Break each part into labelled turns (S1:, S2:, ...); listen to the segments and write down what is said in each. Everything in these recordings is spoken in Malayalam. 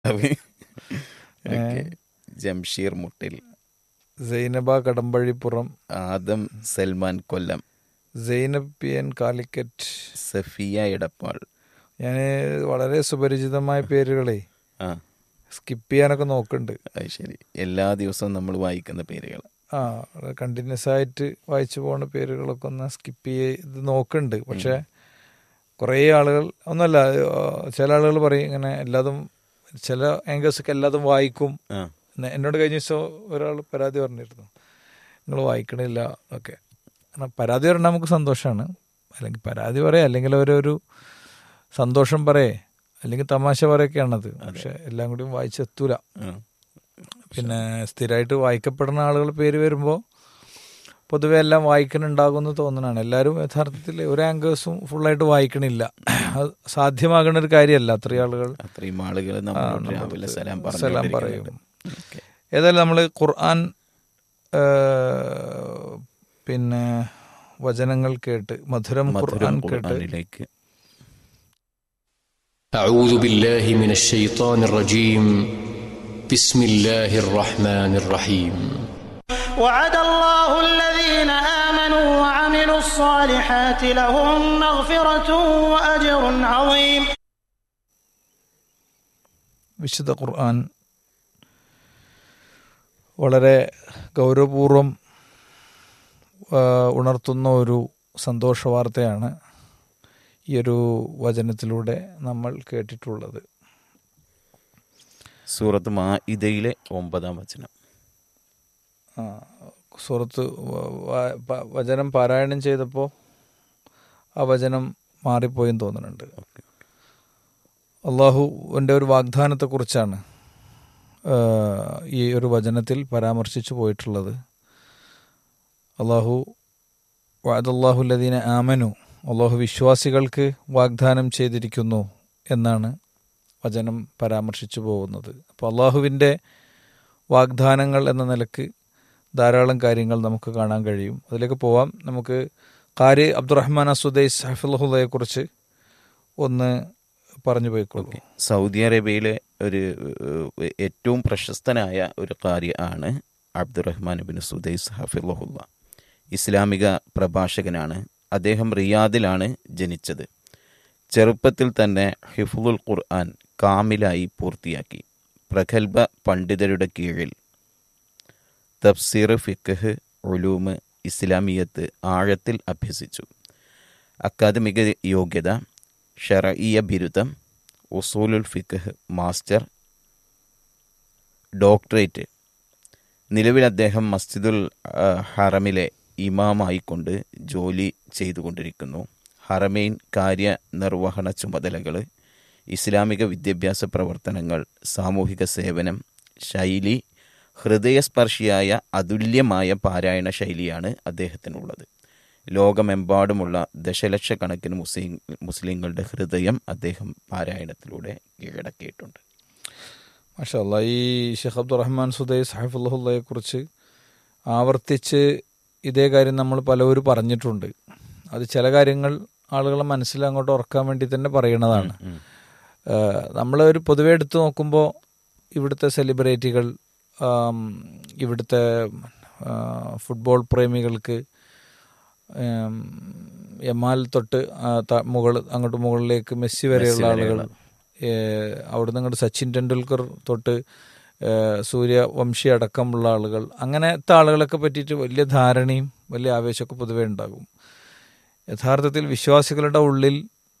S1: Okay Jamsheer Muttil
S2: Sainaba Kadambazhipuram
S1: Adam Salman Kollam
S2: Sainab P N Calicut
S1: Safiya Edappal
S2: ഞാൻ വളരെ സുപരിചിതമായ പേരുകളെ
S1: ആ
S2: സ്കിപ്പ് ചെയ്യാനൊക്കെ നോക്കുന്നുണ്ട്
S1: അത് ശരി എല്ലാ ദിവസവും നമ്മൾ വായിക്കുന്ന പേരുകൾ
S2: ആ കണ്ടിന്യൂസ് ആയിട്ട് വായിച്ചു പോകുന്ന പേരുകളൊക്കെ ഒന്ന് സ്കിപ്പ് ചെയ്ത് നോക്കുന്നുണ്ട് പക്ഷെ കുറേ ആളുകൾ ഒന്നല്ല ആ, ചില ആളുകൾ പറയും ഇങ്ങനെ എല്ലാതും ചില ആങ്കേഴ്സൊക്കെ എല്ലാതും വായിക്കും
S1: ആ
S2: എന്നെ- എന്നോട് കഴിഞ്ഞ ദിവസം ഒരാൾ പരാതി പറഞ്ഞിരുന്നു നിങ്ങൾ വായിക്കണില്ല ഒക്കെ കാരണം പരാതി പറഞ്ഞാൽ നമുക്ക് സന്തോഷമാണ് അല്ലെങ്കിൽ പരാതി പറയാം അല്ലെങ്കിൽ അവരൊരു സന്തോഷം പറയേ അല്ലെങ്കിൽ തമാശ പറയൊക്കെയാണത് പക്ഷെ എല്ലാം കൂടി വായിച്ചെത്തൂല
S1: ആ.
S2: പിന്നെ സ്ഥിരമായിട്ട് വായിക്കപ്പെടുന്ന ആളുകൾ പേര് വരുമ്പോൾ പൊതുവെ എല്ലാം വായിക്കണുണ്ടാകുമെന്ന് തോന്നണാണ് എല്ലാവരും യഥാർത്ഥത്തിൽ ഒരു ആങ്കേഴ്സും ഫുള്ളായിട്ട് വായിക്കണില്ല അത് സാധ്യമാകുന്ന ഒരു കാര്യമല്ല അത്രയും ആളുകൾ
S1: അത്രയും ആളുകൾ നമ്മളോട് രാവിലെ സലാം
S2: സലാം
S1: പറഞ്ഞു
S2: പറയും ഏതായാലും നമ്മൾ ഖുർആൻ ആ, പിന്നെ വചനങ്ങൾ കേട്ട് മധുരം ഖുർആൻ
S1: മധുരം
S2: കേട്ട്
S1: ഖുർആനിലേക്ക്
S3: أعوذ بالله من الشيطان الرجيم بسم الله الرحمن الرحيم
S4: وعد الله الذين آمنوا وعملوا الصالحات لهم مغفرة وأجر عظيم
S2: വിശുദ്ധ ഖുർആൻ വളരെ ഗൗരവപൂർവം ആ, ഉണർത്തുന്ന ഒരു സന്തോഷ വാർത്തയാണ് ഈ ഒരു വചനത്തിലൂടെ നമ്മൾ കേട്ടിട്ടുള്ളത്
S1: സൂറത്ത് മാഇദയിലെ ഒമ്പതാം വചനം
S2: ആ, സൂറത്ത് വ- വ- പ- വചനം പാരായണം ചെയ്തപ്പോൾ ആ വചനം മാറിപ്പോയെന്ന് തോന്നുന്നുണ്ട് അള്ളാഹുവിൻ്റെ ഒരു വാഗ്ദാനത്തെക്കുറിച്ചാണ് ആ, ഈ ഒരു വചനത്തിൽ പരാമർശിച്ചു പോയിട്ടുള്ളത് അള്ളാഹു വാദല്ലാഹുല്ലദീന ആമനു അള്ളാഹു വിശ്വാസികൾക്ക് വാഗ്ദാനം ചെയ്തിരിക്കുന്നു എന്നാണ് വചനം പരാമർശിച്ചു പോകുന്നത് അപ്പോൾ അള്ളാഹുവിൻ്റെ വാഗ്ദാനങ്ങൾ എന്ന നിലക്ക് ധാരാളം കാര്യങ്ങൾ നമുക്ക് കാണാൻ കഴിയും അതിലേക്ക് പോവാം നമുക്ക് കാരി അബ്ദുറഹ്മാൻ അസുദൈസ് ഹഫിള്ളഹുല്ലയെക്കുറിച്ച് ഒന്ന് പറഞ്ഞു പോയിക്കോളൂ
S1: സൗദി അറേബ്യയിലെ ഒരു ഏഹ്, ഏറ്റവും പ്രശസ്തനായ ഒരു കാര്യ ആണ് അബ്ദുറഹ്മാൻ ബിൻ സുദൈസ് ഹഫിള്ളഹുല്ല ഇസ്ലാമിക പ്രഭാഷകനാണ് അദ്ദേഹം റിയാദിലാണ് ജനിച്ചത് ചെറുപ്പത്തിൽ തന്നെ ഹിഫുൽ ഖുർആൻ കാമിലായി പൂർത്തിയാക്കി പ്രഗത്ഭ പണ്ഡിതരുടെ കീഴിൽ തഫ്സീർ ഫിഖ് ഉലൂമ് ഇസ്ലാമിയത്ത് ആഴത്തിൽ അഭ്യസിച്ചു അക്കാദമിക യോഗ്യത ഷറഈയ ബിരുദം ഉസൂലുൽ ഫിഖ് മാസ്റ്റർ ഡോക്ടറേറ്റ് നിലവിൽ അദ്ദേഹം മസ്ജിദുൽ ആ, ഹറമിലെ ഇമാമായിക്കൊണ്ട് ജോലി ചെയ്തുകൊണ്ടിരിക്കുന്നു ഹറമൈൻ കാര്യനിർവഹണ ചുമതലകൾ ഇസ്ലാമിക വിദ്യാഭ്യാസ പ്രവർത്തനങ്ങൾ സാമൂഹിക സേവനം ശൈലി ഹൃദയസ്പർശിയായ അതുല്യമായ പാരായണ ശൈലിയാണ് അദ്ദേഹത്തിനുള്ളത് ലോകമെമ്പാടുമുള്ള ദശലക്ഷക്കണക്കിന് മുസ്ലിം മുസ്ലിങ്ങളുടെ ഹൃദയം അദ്ദേഹം പാരായണത്തിലൂടെ കീഴടക്കിയിട്ടുണ്ട്
S2: മാഷല്ല ഈ ഷെയ്ഖ് അബ്ദുറഹ്മാൻ സുദൈസ് ഹൈഫുല്ലയെ കുറിച്ച് ആവർത്തിച്ച് ഇതേ കാര്യം നമ്മൾ പലവരും പറഞ്ഞിട്ടുണ്ട് അത് ചില കാര്യങ്ങൾ ആളുകളെ മനസ്സിൽ അങ്ങോട്ട് ഉറക്കാൻ വേണ്ടി തന്നെ പറയണതാണ് നമ്മൾ ഒരു പൊതുവെ എടുത്തു നോക്കുമ്പോൾ ഇവിടുത്തെ സെലിബ്രിറ്റികൾ ആം, ഇവിടുത്തെ ആ, ഫുട്ബോൾ പ്രേമികൾക്ക് ഉം, യമാൽ തൊട്ട് ആ, ത- മുകൾ അങ്ങോട്ട് മുകളിലേക്ക് മെസ്സി വരെയുള്ള ആളുകൾ ഏഹ്, അവിടുന്ന് അങ്ങോട്ട് സച്ചിൻ ടെണ്ടുൽക്കർ തൊട്ട് ഏഹ്, സൂര്യവംശി അടക്കമുള്ള ആളുകൾ അങ്ങനത്തെ ആളുകളൊക്കെ പറ്റിയിട്ട് വലിയ ധാരണയും വലിയ ആവേശമൊക്കെ പൊതുവേ ഉണ്ടാകും യഥാർത്ഥത്തിൽ വിശ്വാസികളുടെ ഉള്ളിൽ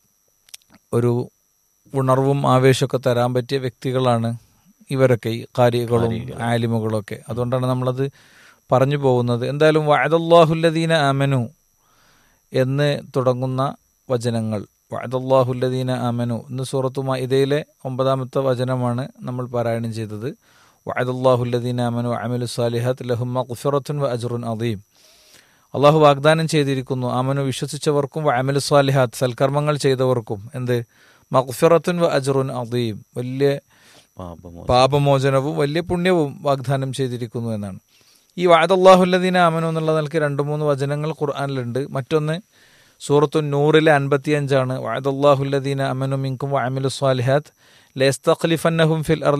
S2: ഒരു ഉണർവും ആവേശമൊക്കെ തരാൻ പറ്റിയ വ്യക്തികളാണ് ഇവരൊക്കെ ഈ കാരികളും ആലിമുകളൊക്കെ അതുകൊണ്ടാണ് നമ്മളത് പറഞ്ഞു പോകുന്നത് എന്തായാലും വഅദല്ലാഹുല്ലദീന ആമനു എന്ന് തുടങ്ങുന്ന വചനങ്ങൾ വഅദല്ലാഹുല്ലദീന ആമനു ഇന്ന് സൂറത്തു മഇദയിലെ ഒമ്പതാമത്തെ വചനമാണ് നമ്മൾ പാരായണം ചെയ്തത് വഅദല്ലാഹുല്ലദീന ആമനു അമിലു സാലിഹാത്ത് ലഹും മഗ്ഫിറത്തുൻ വ അജ്റുൻ അദീം അള്ളാഹു വാഗ്ദാനം ചെയ്തിരിക്കുന്നു ആമനു വിശ്വസിച്ചവർക്കും അമലു സ്വാലിഹാത്ത് സൽക്കർമ്മങ്ങൾ ചെയ്തവർക്കും എന്ത് മഗ്ഫിറത്തുൻ വ അജ്റുൻ അദീം വലിയ
S1: പാപമോ
S2: പാപമോചനവും വലിയ പുണ്യവും വാഗ്ദാനം ചെയ്തിരിക്കുന്നു എന്നാണ് ഈ വാദല്ലാഹുല്ലദീന അമനു എന്നുള്ള നിലയ്ക്ക് രണ്ട് മൂന്ന് വചനങ്ങൾ ഖുർആാനിലുണ്ട് മറ്റൊന്ന് സൂറത്തു നൂറിലെ അൻപത്തിയഞ്ചാണ് വാദല്ലാഹുല്ലദീന അമനു മിങ്കും അമിലു സ്വാലിഹാത്ത് ലേസ്തഖ്ലിഫന്നഹും ഫിൽ